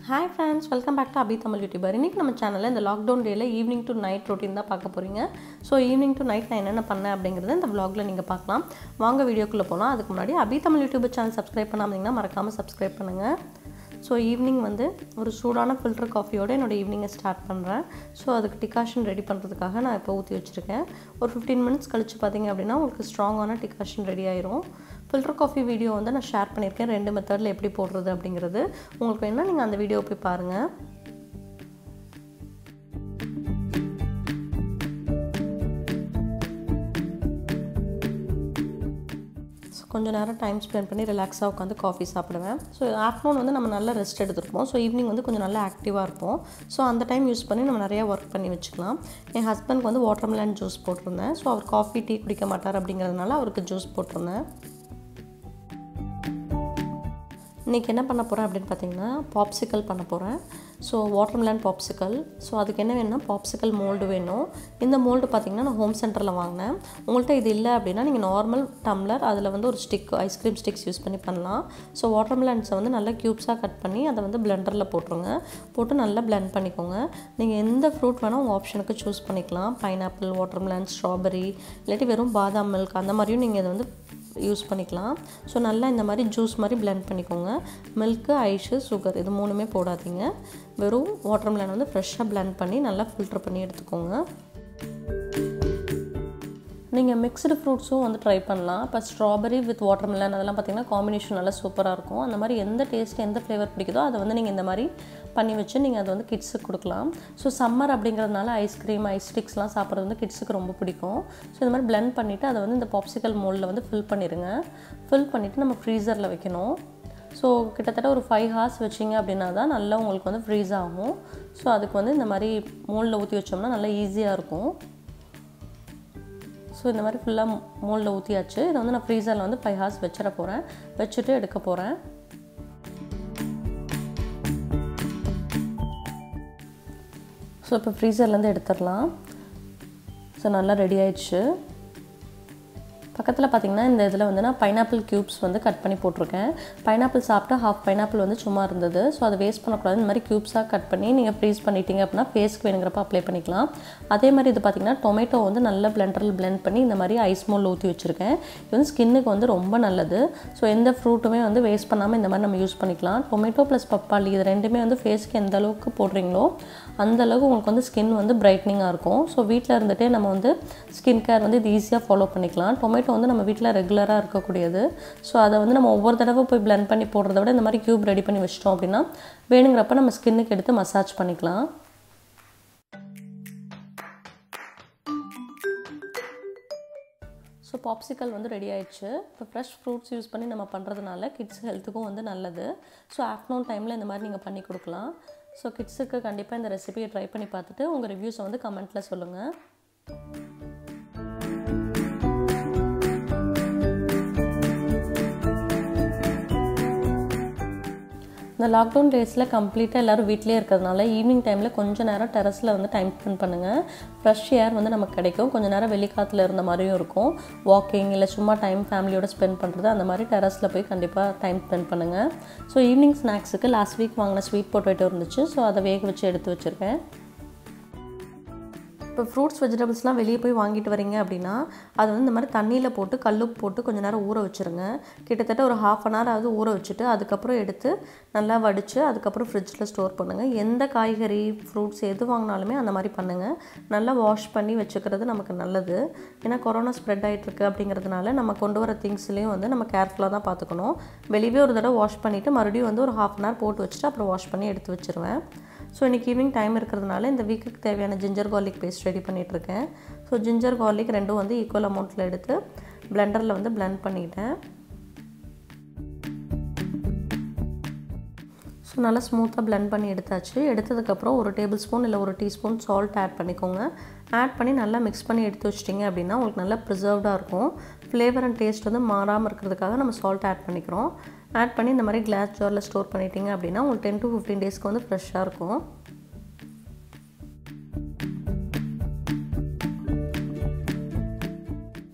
hi friends welcome back to Abhi Tamil YouTuber இன்றைக்கி நம்ம சேனலில் இந்த லாக்டவுன் டேயில் ஈவினிங் டு நைட் ரொட்டீன் தான் பார்க்க போகிறீங்க ஸோ ஈவினிங் டு நைட் நான் என்னென்ன பண்ணேன் அப்படிங்கிறத இந்த vlogல நீங்கள் பார்க்கலாம் வாங்க வீடியோக்குள்ளே போகலாம் அதுக்கு முன்னாடி Abhi Tamil YouTube channel subscribe பண்ணாமல் மறக்காமல் சப்ஸ்கிரைப் பண்ணுங்கள் ஸோ ஈவினிங் வந்து ஒரு சூடான ஃபில்டர் காஃபியோட என்னோட ஈவினிங்கை ஸ்டார்ட் பண்ணுறேன் ஸோ அதுக்கு டிகாஷன் ரெடி பண்ணுறதுக்காக நான் இப்போ ஊற்றி வச்சுருக்கேன் ஒரு ஃபிஃப்டீன் மினிட்ஸ் கழிச்சு பார்த்தீங்க அப்படின்னா உங்களுக்கு ஸ்ட்ராங்கான டிகாஷன் ரெடி ஆயிரும் ஃபில்டர் காஃபி வீடியோ வந்து நான் ஷேர் பண்ணியிருக்கேன் ரெண்டு மெத்தடில் எப்படி போடுறது அப்படிங்கிறது உங்களுக்கு வேணால் நீங்கள் அந்த வீடியோ போய் பாருங்கள் ஸோ கொஞ்சம் நேரம் டைம் ஸ்பெண்ட் பண்ணி ரிலாக்ஸாக உட்காந்து காஃபி சாப்பிடுவேன் ஸோ ஆஃப்டர்நூன் வந்து நம்ம நல்லா ரெஸ்ட் எடுத்துருப்போம் ஸோ ஈவினிங் வந்து கொஞ்சம் நல்லா ஆக்டிவாக இருப்போம் ஸோ அந்த டைம் யூஸ் பண்ணி நம்ம நிறையா ஒர்க் பண்ணி வச்சுக்கலாம் என் ஹஸ்பண்ட்க்கு வந்து வாட்டர்மெலன் ஜூஸ் போட்டிருந்தேன் ஸோ அவர் காஃபி டீ குடிக்க மாட்டார் அப்படிங்கிறதுனால அவருக்கு ஜூஸ் போட்டிருந்தேன் இன்றைக்கி என்ன பண்ண போகிறேன் அப்படின்னு பார்த்தீங்கன்னா பாப்சிக்கல் பண்ண போகிறேன் ஸோ வாட்டர்மெலன் பாப்சிக்கல் ஸோ அதுக்கு என்ன வேணும்னா பாப்சிக்கல் மோல்டு வேணும் இந்த மோல்டு பார்த்தீங்கன்னா நான் ஹோம் சென்டரில் வாங்கினேன் உங்கள்கிட்ட இது இல்லை அப்படின்னா நீங்கள் நார்மல் டம்ளர் அதில் வந்து ஒரு ஸ்டிக் ஐஸ்கிரீம் ஸ்டிக்ஸ் யூஸ் பண்ணி பண்ணலாம் ஸோ வாட்டர்மெலன்ஸை வந்து நல்லா க்யூப்ஸாக கட் பண்ணி அதை வந்து பிளெண்டரில் போட்டுருங்க போட்டு நல்லா பிளெண்ட் பண்ணிக்கோங்க நீங்கள் எந்த ஃப்ரூட் வேணால் உங்கள் ஆப்ஷனுக்கு சூஸ் பண்ணிக்கலாம் பைனாப்பிள் வாட்டர்மெலன் ஸ்ட்ராபெரி இல்லாட்டி வெறும் பாதாம் மில்க் அந்த மாதிரியும் நீங்கள் இதை வந்து யூஸ் பண்ணிக்கலாம் ஸோ நல்லா இந்த மாதிரி ஜூஸ் மாதிரி பிளெண்ட் பண்ணிக்கோங்க மில்க்கு ஐஸு சுகர் இது மூணுமே போடாதீங்க வெறும் வாட்டர்மெலன் வந்து ஃப்ரெஷ்ஷாக பிளெண்ட் பண்ணி நல்லா ஃபில்டர் பண்ணி எடுத்துக்கோங்க நீங்கள் மிக்ஸ்டு ஃப்ரூட்ஸும் வந்து ட்ரை பண்ணலாம் இப்போ ஸ்ட்ராபெரி வித் வாட்டர்மெலன் அதெல்லாம் பார்த்திங்கன்னா காம்பினேஷன் நல்லா சூப்பராக இருக்கும் அந்த மாதிரி எந்த டேஸ்ட் எந்த ஃப்ளேவர் பிடிக்குதோ அதை வந்து நீங்கள் இந்த மாதிரி பண்ணி வச்சு நீங்கள் அதை வந்து கிட்ஸுக்கு கொடுக்கலாம் ஸோ சம்மர் அப்படிங்கிறதுனால ஐஸ்கிரீம் ஐஸ் ஸ்டிக்ஸ்லாம் சாப்பிட்றது வந்து கிட்ஸுக்கு ரொம்ப பிடிக்கும் ஸோ இந்த மாதிரி பிளெண்ட் பண்ணிவிட்டு அதை வந்து இந்த பாப்சிக்கல் மோல்டில் வந்து ஃபில் பண்ணிடுங்க ஃபில் பண்ணிவிட்டு நம்ம ஃப்ரீசரில் வைக்கணும் ஸோ கிட்டத்தட்ட ஒரு ஃபைவ் ஹார்ஸ் வச்சிங்க அப்படின்னா தான் நல்லா உங்களுக்கு வந்து ஃப்ரீஸ் ஆகும் ஸோ அதுக்கு வந்து இந்த மாதிரி மோல்டில் ஊற்றி வச்சோம்னா நல்லா ஈஸியாக இருக்கும் ஸோ இந்த மாதிரி ஃபுல்லாக மோல்டில் ஊற்றியாச்சு இதை வந்து நான் ஃப்ரீசரில் வந்து ஃபைவ் ஹார்ஸ் வச்சிட போகிறேன் வச்சுட்டு எடுக்க போகிறேன் ஸோ இப்போ ஃப்ரீசர்லேருந்து எடுத்துடலாம் ஸோ நல்லா ரெடி ஆயிடுச்சு பக்கத்தில் பார்த்திங்கன்னா இந்த இதில் வந்து நான் பைனாப்பிள் க்யூப்ஸ் வந்து கட் பண்ணி போட்டிருக்கேன் பைனாப்பிள் சாப்பிட்டா ஹாஃப் பைனாப்பிள் வந்து சும்மா இருந்தது ஸோ அதை வேஸ்ட் பண்ணக்கூடாது இந்த மாதிரி க்யூப்ஸாக கட் பண்ணி நீங்கள் ஃப்ரீஸ் பண்ணிட்டீங்க அப்படின்னா ஃபேஸ்க்கு வேணுங்கிறப்ப அப்ளை பண்ணிக்கலாம் அதே மாதிரி இது பார்த்திங்கன்னா டொமேட்டோ வந்து நல்லா பிளெண்டரில் பிளெண்ட் பண்ணி இந்த மாதிரி ஐஸ் மோல் ஊற்றி வச்சுருக்கேன் இது வந்து ஸ்கின்னுக்கு வந்து ரொம்ப நல்லது ஸோ எந்த ஃப்ரூட்டுமே வந்து வேஸ்ட் பண்ணாமல் இந்த மாதிரி நம்ம யூஸ் பண்ணிக்கலாம் டொமேட்டோ ப்ளஸ் பப்பாளி இது ரெண்டுமே வந்து ஃபேஸ்க்கு எந்த அளவுக்கு போடுறீங்களோ அந்த அளவுக்கு உங்களுக்கு வந்து ஸ்கின் வந்து பிரைட்னிங்காக இருக்கும் ஸோ வீட்டில் இருந்துகிட்டே நம்ம வந்து ஸ்கின் கேர் வந்து இது ஈஸியாக ஃபாலோ பண்ணிக்கலாம் டொமேட்டோ வந்து நம்ம வீட்டில் ரெகுலராக இருக்கக்கூடியது ஸோ அதை வந்து நம்ம ஒவ்வொரு தடவை போய் பிளெண்ட் பண்ணி போடுறத விட இந்த மாதிரி க்யூப் ரெடி பண்ணி வச்சிட்டோம் அப்படின்னா வேணுங்கிறப்ப நம்ம ஸ்கின்னுக்கு எடுத்து மசாஜ் பண்ணிக்கலாம் ஸோ பாப்சிக்கல் வந்து ரெடி ஆயிடுச்சு இப்போ ஃப்ரெஷ் ஃப்ரூட்ஸ் யூஸ் பண்ணி நம்ம பண்ணுறதுனால கிட்ஸ் ஹெல்த்துக்கும் வந்து நல்லது ஸோ ஆஃப்டர்நூன் டைமில் இந்த மாதிரி நீங்கள் பண்ணி கொடுக்கலாம் ஸோ கிட்ஸுக்கு கண்டிப்பாக இந்த ரெசிபியை ட்ரை பண்ணி பார்த்துட்டு உங்கள் ரிவ்யூஸை வந்து கமெண்ட்டில் சொல்லுங்கள் இந்த லாக்டவுன் டேஸில் கம்ப்ளீட்டாக எல்லோரும் வீட்டிலே இருக்கிறதுனால ஈவினிங் டைமில் கொஞ்சம் நேரம் டெரஸில் வந்து டைம் ஸ்பெண்ட் பண்ணுங்கள் ஃப்ரெஷ் ஏர் வந்து நமக்கு கிடைக்கும் கொஞ்சம் நேரம் வெளிக்காத்தில் இருந்த மாதிரியும் இருக்கும் வாக்கிங் இல்லை சும்மா டைம் ஃபேமிலியோட ஸ்பெண்ட் பண்ணுறது அந்த மாதிரி டெரஸில் போய் கண்டிப்பாக டைம் ஸ்பெண்ட் பண்ணுங்கள் ஸோ ஈவினிங் ஸ்நாக்ஸுக்கு லாஸ்ட் வீக் வாங்கின ஸ்வீட் பொட்டேட்டோ இருந்துச்சு ஸோ அதை வேக வச்சு எடுத்து வச்சுருக்கேன் இப்போ ஃப்ரூட்ஸ் வெஜிடபிள்ஸ்லாம் வெளியே போய் வாங்கிட்டு வரீங்க அப்படின்னா அது வந்து இந்த மாதிரி தண்ணியில் போட்டு கல்லுப்பு போட்டு கொஞ்சம் நேரம் ஊற வச்சுருங்க கிட்டத்தட்ட ஒரு ஹாஃப் அன் ஹவர் ஆகுது ஊற வச்சுட்டு அதுக்கப்புறம் எடுத்து நல்லா வடித்து அதுக்கப்புறம் ஃப்ரிட்ஜில் ஸ்டோர் பண்ணுங்கள் எந்த காய்கறி ஃப்ரூட்ஸ் எது வாங்கினாலுமே அந்த மாதிரி பண்ணுங்கள் நல்லா வாஷ் பண்ணி வச்சுக்கிறது நமக்கு நல்லது ஏன்னா கொரோனா ஸ்ப்ரெட் ஆகிட்டுருக்கு அப்படிங்கிறதுனால நம்ம கொண்டு வர திங்ஸ்லேயும் வந்து நம்ம கேர்ஃபுல்லாக தான் பார்த்துக்கணும் வெளியே ஒரு தடவை வாஷ் பண்ணிவிட்டு மறுபடியும் வந்து ஒரு ஹாஃப் அன் ஹவர் போட்டு வச்சுட்டு அப்புறம் வாஷ் பண்ணி எடுத்து வச்சுருவேன் ஸோ இன்றைக்கி ஈவினிங் டைம் இருக்கிறதுனால இந்த வீக்குக்கு தேவையான ஜிஞ்சர் கார்லிக் பேஸ்ட் ரெடி பண்ணிகிட்ருக்கேன் ஸோ ஜிஞ்சர் கார்லிக் ரெண்டும் வந்து ஈக்குவல் அமௌண்ட்டில் எடுத்து பிளெண்டரில் வந்து பிளெண்ட் பண்ணிட்டேன் ஸோ நல்லா ஸ்மூத்தாக பிளெண்ட் பண்ணி எடுத்தாச்சு எடுத்ததுக்கப்புறம் ஒரு டேபிள் ஸ்பூன் இல்லை ஒரு டீஸ்பூன் சால்ட் ஆட் பண்ணிக்கோங்க ஆட் பண்ணி நல்லா மிக்ஸ் பண்ணி எடுத்து வச்சிட்டிங்க அப்படின்னா உங்களுக்கு நல்லா ப்ரிசர்வ்டாக இருக்கும் ஃப்ளேவர் அண்ட் டேஸ்ட் வந்து மாறாமல் இருக்கிறதுக்காக நம்ம சால்ட் ஆட் பண்ணிக்கிறோம் ஆட் பண்ணி இந்த மாதிரி கிளாஸ் ஜாரில் ஸ்டோர் பண்ணிட்டீங்க அப்படின்னா உங்களுக்கு டென் டு ஃபிஃப்டீன் டேஸ்க்கு வந்து ஃப்ரெஷ்ஷாக இருக்கும்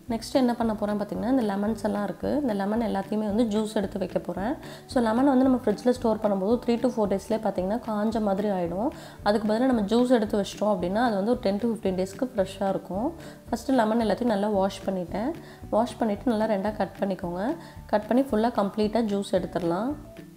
நெக்ஸ்ட் என்ன பண்ண போகிறேன் பார்த்திங்கன்னா இந்த லெமன்ஸ் எல்லாம் இருக்குது இந்த லெமன் எல்லாத்தையுமே வந்து ஜூஸ் எடுத்து வைக்க போகிறேன் ஸோ லெமன் வந்து நம்ம ஃப்ரிட்ஜில் ஸ்டோர் பண்ணும்போது த்ரீ டு ஃபோர் டேஸ்லேயே பார்த்திங்கன்னா காஞ்ச மாதிரி ஆகிடும் அதுக்கு பதிலாக நம்ம ஜூஸ் எடுத்து வச்சிட்டோம் அப்படின்னா அது வந்து ஒரு டென் டு ஃபிஃப்டீன் டேஸ்க்கு ஃப்ரெஷ்ஷாக இருக்கும் ஃபஸ்ட்டு லெமன் எல்லாத்தையும் நல்லா வாஷ் பண்ணிட்டேன் வாஷ் பண்ணிவிட்டு நல்லா ரெண்டாக கட் பண்ணிக்கோங்க கட் பண்ணி ஃபுல்லாக கம்ப்ளீட்டாக ஜூஸ் எடுத்துடலாம்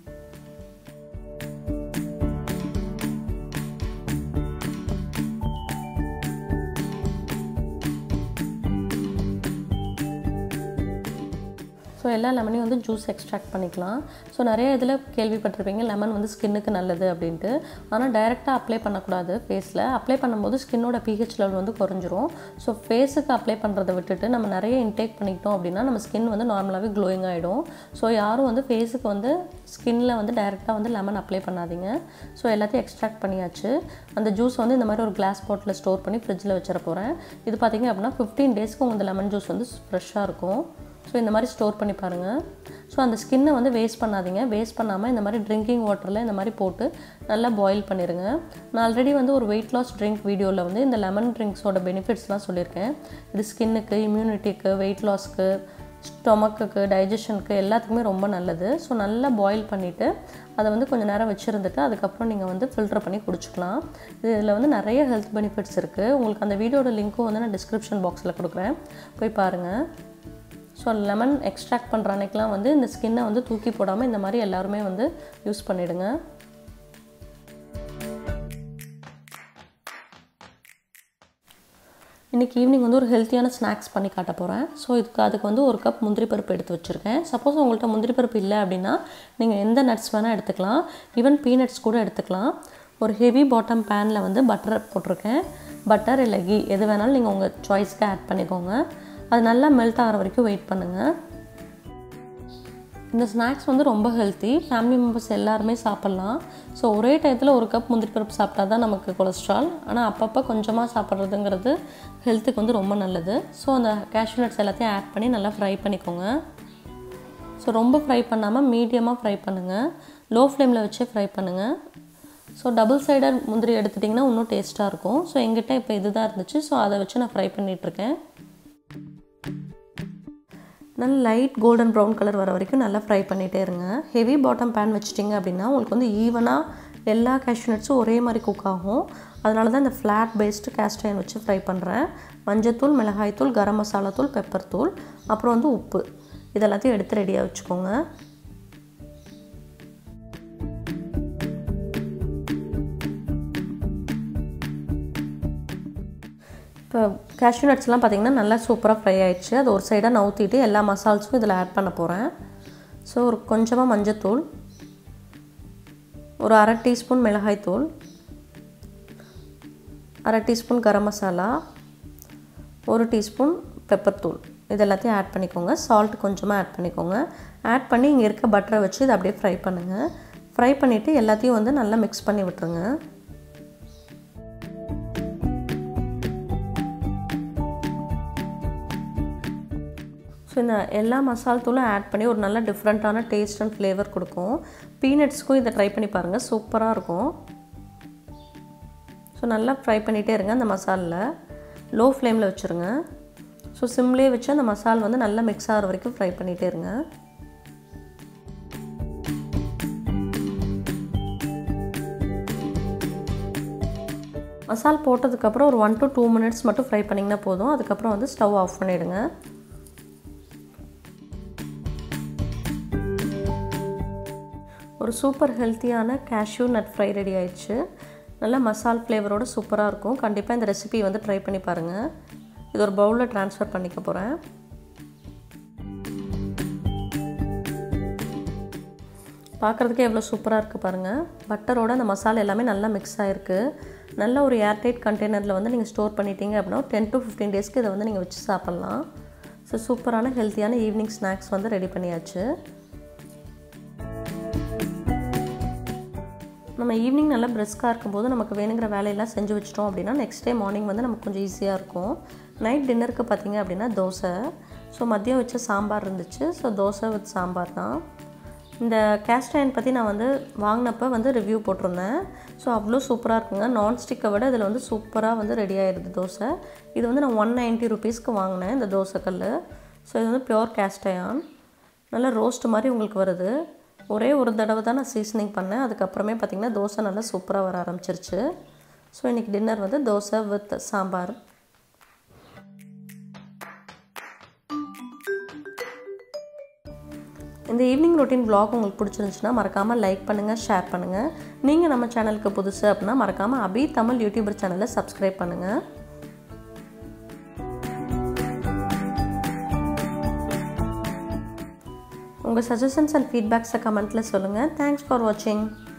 ஸோ எல்லா லெமனையும் வந்து ஜூஸ் எக்ஸ்ட்ராக்ட் பண்ணிக்கலாம் ஸோ நிறைய இதில் கேள்விப்பட்டிருப்பீங்க லெமன் வந்து ஸ்கின்னுக்கு நல்லது அப்படின்ட்டு ஆனால் டைரெக்டாக அப்ளை பண்ணக்கூடாது ஃபேஸில் அப்ளை பண்ணும்போது ஸ்கின்னோட பிஹெச் லெவல் வந்து குறைஞ்சிரும் ஸோ ஃபேஸுக்கு அப்ளை பண்ணுறதை விட்டுட்டு நம்ம நிறைய இன்டேக் பண்ணிக்கிட்டோம் அப்படின்னா நம்ம ஸ்கின் வந்து நார்மலாகவே க்ளோயிங் ஆகிடும் ஸோ யாரும் வந்து ஃபேஸுக்கு வந்து ஸ்கின்னில் வந்து டைரெக்டாக வந்து லெமன் அப்ளை பண்ணாதீங்க ஸோ எல்லாத்தையும் எக்ஸ்ட்ராக்ட் பண்ணியாச்சு அந்த ஜூஸ் வந்து இந்த மாதிரி ஒரு கிளாஸ் பாட்டில் ஸ்டோர் பண்ணி ஃப்ரிட்ஜில் வச்சிட போகிறேன் இது பார்த்திங்க அப்படின்னா ஃபிஃப்டீன் டேஸ்க்கு உங்கள் லெமன் ஜூஸ் வந்து ஃப்ரெஷ்ஷாக இருக்கும் ஸோ இந்த மாதிரி ஸ்டோர் பண்ணி பாருங்கள் ஸோ அந்த ஸ்கின்னை வந்து வேஸ்ட் பண்ணாதீங்க வேஸ்ட் பண்ணாமல் இந்த மாதிரி ட்ரிங்கிங் வாட்டரில் இந்த மாதிரி போட்டு நல்லா பாயில் பண்ணிடுங்க நான் ஆல்ரெடி வந்து ஒரு வெயிட் லாஸ் ட்ரிங்க் வீடியோவில் வந்து இந்த லெமன் ட்ரிங்க்ஸோட பெனிஃபிட்ஸ்லாம் சொல்லியிருக்கேன் இது ஸ்கின்னுக்கு இம்யூனிட்டிக்கு வெயிட் லாஸ்க்கு ஸ்டொமக்குக்கு டைஜஷனுக்கு எல்லாத்துக்குமே ரொம்ப நல்லது ஸோ நல்லா பாயில் பண்ணிவிட்டு அதை வந்து கொஞ்சம் நேரம் வச்சுருந்துட்டு அதுக்கப்புறம் நீங்கள் வந்து ஃபில்டர் பண்ணி குடிச்சிக்கலாம் இதில் வந்து நிறைய ஹெல்த் பெனிஃபிட்ஸ் இருக்குது உங்களுக்கு அந்த வீடியோட லிங்க்கும் வந்து நான் டிஸ்கிரிப்ஷன் பாக்ஸில் கொடுக்குறேன் போய் பாருங்கள் ஸோ லெமன் எக்ஸ்ட்ராக்ட் பண்ணுற அன்னைக்கெலாம் வந்து இந்த ஸ்கின்னை வந்து தூக்கி போடாமல் இந்த மாதிரி எல்லாருமே வந்து யூஸ் பண்ணிவிடுங்க இன்றைக்கி ஈவினிங் வந்து ஒரு ஹெல்த்தியான ஸ்நாக்ஸ் பண்ணி காட்ட போகிறேன் ஸோ இதுக்கு அதுக்கு வந்து ஒரு கப் முந்திரி பருப்பு எடுத்து வச்சுருக்கேன் சப்போஸ் உங்கள்கிட்ட முந்திரி பருப்பு இல்லை அப்படின்னா நீங்கள் எந்த நட்ஸ் வேணால் எடுத்துக்கலாம் ஈவன் பீனட்ஸ் கூட எடுத்துக்கலாம் ஒரு ஹெவி பாட்டம் பேனில் வந்து பட்டர் போட்டிருக்கேன் பட்டர் இல்லை கீ எது வேணாலும் நீங்கள் உங்கள் சாய்ஸ்க்கு ஆட் பண்ணிக்கோங்க அது நல்லா மெல்ட் ஆகிற வரைக்கும் வெயிட் பண்ணுங்கள் இந்த ஸ்நாக்ஸ் வந்து ரொம்ப ஹெல்த்தி ஃபேமிலி மெம்பர்ஸ் எல்லாருமே சாப்பிட்லாம் ஸோ ஒரே டயத்தில் ஒரு கப் முந்திரி பருப்பு சாப்பிட்டா தான் நமக்கு கொலஸ்ட்ரால் ஆனால் அப்பப்போ கொஞ்சமாக சாப்பிட்றதுங்கிறது ஹெல்த்துக்கு வந்து ரொம்ப நல்லது ஸோ அந்த கேஷ்யூ நட்ஸ் எல்லாத்தையும் ஆட் பண்ணி நல்லா ஃப்ரை பண்ணிக்கோங்க ஸோ ரொம்ப ஃப்ரை பண்ணாமல் மீடியமாக ஃப்ரை பண்ணுங்கள் லோ ஃப்ளேமில் வச்சு ஃப்ரை பண்ணுங்கள் ஸோ டபுள் சைடர் முந்திரி எடுத்துட்டிங்கன்னா இன்னும் டேஸ்ட்டாக இருக்கும் ஸோ எங்கிட்ட இப்போ இது தான் இருந்துச்சு ஸோ அதை வச்சு நான் ஃப்ரை பண்ணிகிட்ருக்கேன் நல்லா லைட் கோல்டன் ப்ரௌன் கலர் வர வரைக்கும் நல்லா ஃப்ரை பண்ணிகிட்டே இருங்க ஹெவி பாட்டம் பேன் வச்சிட்டிங்க அப்படின்னா உங்களுக்கு வந்து ஈவனாக எல்லா கேஷ்யூ நட்ஸும் ஒரே மாதிரி குக் ஆகும் அதனால தான் இந்த ஃப்ளாட் பேஸ்டு கேஸ்ட் அயன் வச்சு ஃப்ரை பண்ணுறேன் மஞ்சத்தூள் மிளகாய்த்தூள் கரம் மசாலா தூள் பெப்பர் தூள் அப்புறம் வந்து உப்பு இதெல்லாத்தையும் எடுத்து ரெடியாக வச்சுக்கோங்க இப்போ கேஷ்யூ நட்ஸ்லாம் பார்த்திங்கன்னா நல்லா சூப்பராக ஃப்ரை ஆயிடுச்சு அது ஒரு சைடாக நவுத்திட்டு எல்லா மசால்ஸும் இதில் ஆட் பண்ண போகிறேன் ஸோ ஒரு கொஞ்சமாக மஞ்சத்தூள் ஒரு அரை டீஸ்பூன் மிளகாய்த்தூள் அரை டீஸ்பூன் கரம் மசாலா ஒரு டீஸ்பூன் பெப்பர் தூள் இது எல்லாத்தையும் ஆட் பண்ணிக்கோங்க சால்ட் கொஞ்சமாக ஆட் பண்ணிக்கோங்க ஆட் பண்ணி இங்கே இருக்க பட்டரை வச்சு இதை அப்படியே ஃப்ரை பண்ணுங்கள் ஃப்ரை பண்ணிவிட்டு எல்லாத்தையும் வந்து நல்லா மிக்ஸ் பண்ணி விட்டுருங்க ஸோ இந்த எல்லா மசால் தூளும் ஆட் பண்ணி ஒரு நல்ல டிஃப்ரெண்ட்டான டேஸ்ட் அண்ட் ஃப்ளேவர் கொடுக்கும் பீனட்ஸ்க்கும் இதை ட்ரை பண்ணி பாருங்கள் சூப்பராக இருக்கும் ஸோ நல்லா ஃப்ரை பண்ணிகிட்டே இருங்க அந்த மசாலில் லோ ஃப்ளேமில் வச்சுருங்க ஸோ சிம்லேயே வச்சு அந்த மசால் வந்து நல்லா மிக்ஸ் ஆகிற வரைக்கும் ஃப்ரை பண்ணிகிட்டே இருங்க மசால் போட்டதுக்கப்புறம் ஒரு ஒன் டு டூ மினிட்ஸ் மட்டும் ஃப்ரை பண்ணிங்கன்னா போதும் அதுக்கப்புறம் வந்து ஸ்டவ் ஆஃப் பண்ணிவிடுங்க ஒரு சூப்பர் ஹெல்த்தியான கேஷ்யூ நட் ஃப்ரை ரெடி ஆயிடுச்சு நல்லா மசால் ஃப்ளேவரோட சூப்பராக இருக்கும் கண்டிப்பாக இந்த ரெசிபி வந்து ட்ரை பண்ணி பாருங்கள் இது ஒரு பவுலில் ட்ரான்ஸ்ஃபர் பண்ணிக்க போகிறேன் பார்க்குறதுக்கே எவ்வளோ சூப்பராக இருக்குது பாருங்கள் பட்டரோட அந்த மசாலா எல்லாமே நல்லா மிக்ஸ் ஆகிருக்கு நல்ல ஒரு ஏர்டைட் கண்டெய்னரில் வந்து நீங்கள் ஸ்டோர் பண்ணிட்டீங்க அப்படின்னா டென் டு ஃபிஃப்டீன் டேஸ்க்கு இதை வந்து நீங்கள் வச்சு சாப்பிட்லாம் ஸோ சூப்பரான ஹெல்த்தியான ஈவினிங் ஸ்நாக்ஸ் வந்து ரெடி பண்ணியாச்சு நம்ம ஈவினிங் நல்லா பிரெஸ்க்காக இருக்கும்போது நமக்கு வேணுங்கிற வேலையெல்லாம் செஞ்சு வச்சிட்டோம் அப்படின்னா நெக்ஸ்ட் டே மார்னிங் வந்து நமக்கு கொஞ்சம் ஈஸியாக இருக்கும் நைட் டின்னருக்கு பார்த்திங்க அப்படின்னா தோசை ஸோ மதியம் வச்ச சாம்பார் இருந்துச்சு ஸோ தோசை வித் சாம்பார் தான் இந்த கேஸ்ட் அயன் பற்றி நான் வந்து வாங்கினப்ப வந்து ரிவ்யூ போட்டிருந்தேன் ஸோ அவ்வளோ சூப்பராக இருக்குங்க நான்ஸ்டிக்கை விட இதில் வந்து சூப்பராக வந்து ரெடி ஆயிடுது தோசை இது வந்து நான் ஒன் நைன்ட்டி ருபீஸ்க்கு வாங்கினேன் இந்த தோசைக்கல் ஸோ இது வந்து பியோர் கேஸ்ட் அயான் நல்லா ரோஸ்ட் மாதிரி உங்களுக்கு வருது ஒரே ஒரு தடவை தான் நான் சீசனிங் பண்ணேன் அதுக்கப்புறமே பார்த்திங்கன்னா தோசை நல்லா சூப்பராக வர ஆரம்பிச்சிருச்சு ஸோ இன்றைக்கி டின்னர் வந்து தோசை வித் சாம்பார் இந்த ஈவினிங் ரொட்டீன் vlog உங்களுக்கு பிடிச்சிருந்துச்சுன்னா மறக்காமல் லைக் பண்ணுங்கள் ஷேர் பண்ணுங்கள் நீங்கள் நம்ம சேனலுக்கு புதுசு அப்படின்னா மறக்காமல் அபி தமிழ் யூடியூபர் சேனலை சப்ஸ்கிரைப் பண்ணுங்கள் உங்கள் சஜஷன்ஸ் அண்ட் ஃபீட்பேக்ஸை கமெண்ட்டில் சொல்லுங்கள் தேங்க்ஸ் ஃபார் வாட்சிங்